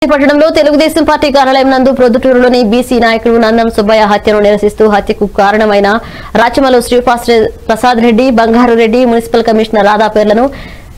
పట్టణంలో తెలుగుదేశం పార్టీ కార్యాలయం నందు ప్రొద్దుటూరులోని బీసీ నాయకుడు నందం సుబ్బయ్య హత్యను నిరసిస్తూ హత్యకు కారణమైన రాచమలు శ్రీపాస్ ప్రసాద్ రెడ్డి బంగారు రెడ్డి మున్సిపల్ కమిషనర్ రాధా పేర్లను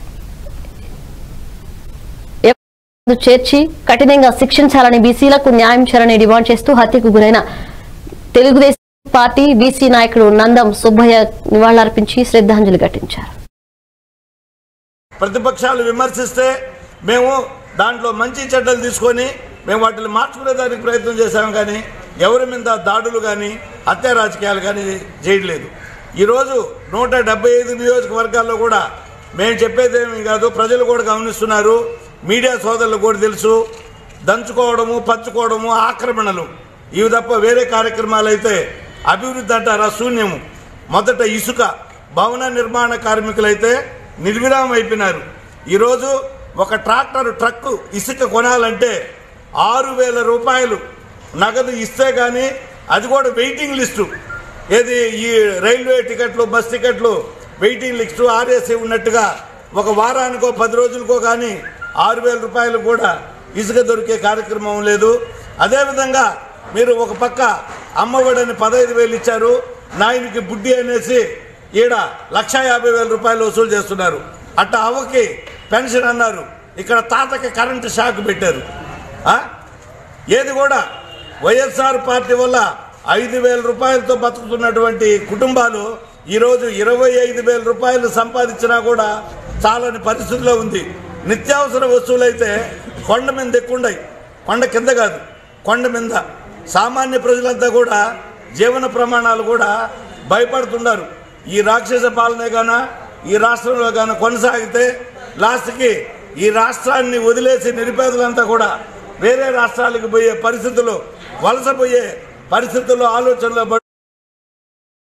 చేర్చి కఠినంగా శిక్షించాలని బీసీలకు న్యాయం చేయాలని డిమాండ్ చేస్తూ హత్యకు గురైన తెలుగుదేశం పార్టీ బీసీ నాయకుడు నందం సుబ్బయ్య నివాళులర్పించి శ్రద్ధాంజలి ఘటించారు ప్రతిపక్షాలు విమర్శిస్తే మేము దాంట్లో మంచి చెడ్డలు తీసుకొని మేము వాటిని మార్చుకునేదానికి ప్రయత్నం చేశాం కానీ ఎవరి మీద దాడులు కానీ హత్య రాజకీయాలు కానీ చేయట్లేదు ఈరోజు నూట డెబ్బై ఐదు నియోజకవర్గాల్లో కూడా మేము చెప్పేదేమీ కాదు ప్రజలు కూడా గమనిస్తున్నారు మీడియా సోదరులు కూడా తెలుసు దంచుకోవడము పంచుకోవడము ఆక్రమణలు ఇవి తప్ప వేరే కార్యక్రమాలు అయితే అభివృద్ధి అంటారా శూన్యము మొదట ఇసుక భవన నిర్మాణ కార్మికులైతే నిర్విరామం అయిపోయినారు ఈరోజు ఒక ట్రాక్టర్ ట్రక్కు ఇసుక కొనాలంటే ఆరు వేల రూపాయలు నగదు ఇస్తే కానీ అది కూడా వెయిటింగ్ లిస్టు ఏది ఈ రైల్వే టికెట్లు బస్ టికెట్లు వెయిటింగ్ లిస్టు ఆర్ఎస్సీ ఉన్నట్టుగా ఒక వారానికో పది రోజులకో కానీ ఆరు వేల రూపాయలు కూడా ఇసుక దొరికే కార్యక్రమం లేదు అదేవిధంగా మీరు ఒక పక్క అమ్మఒడని పదహైదు వేలు ఇచ్చారు నాయనికి బుడ్డి అనేసి ఈడ లక్ష యాభై వేల రూపాయలు వసూలు చేస్తున్నారు అట్ట అవ్వకి పెన్షన్ అన్నారు ఇక్కడ తాతకి కరెంటు షాక్ పెట్టారు ఆ? ఏది కూడా వైఎస్ఆర్ పార్టీ వల్ల ఐదు వేల రూపాయలతో బతుకుతున్నటువంటి కుటుంబాలు ఈరోజు ఇరవై ఐదు వేల రూపాయలు సంపాదించినా కూడా చాలని పరిస్థితిలో ఉంది నిత్యావసర వస్తువులైతే కొండ మీద ఎక్కుండయి కొండ కింద కాదు కొండ మీద సామాన్య ప్రజలంతా కూడా జీవన ప్రమాణాలు కూడా భయపడుతున్నారు ఈ రాక్షస పాలనే గాన ఈ రాష్ట్రంలో గాన కొనసాగితే లాస్ట్కి ఈ రాష్ట్రాన్ని వదిలేసి నిరుపేదలంతా కూడా వేరే రాష్ట్రాలకు పోయే పరిస్థితులు వలసపోయే పరిస్థితుల్లో ఆలోచనలో పడి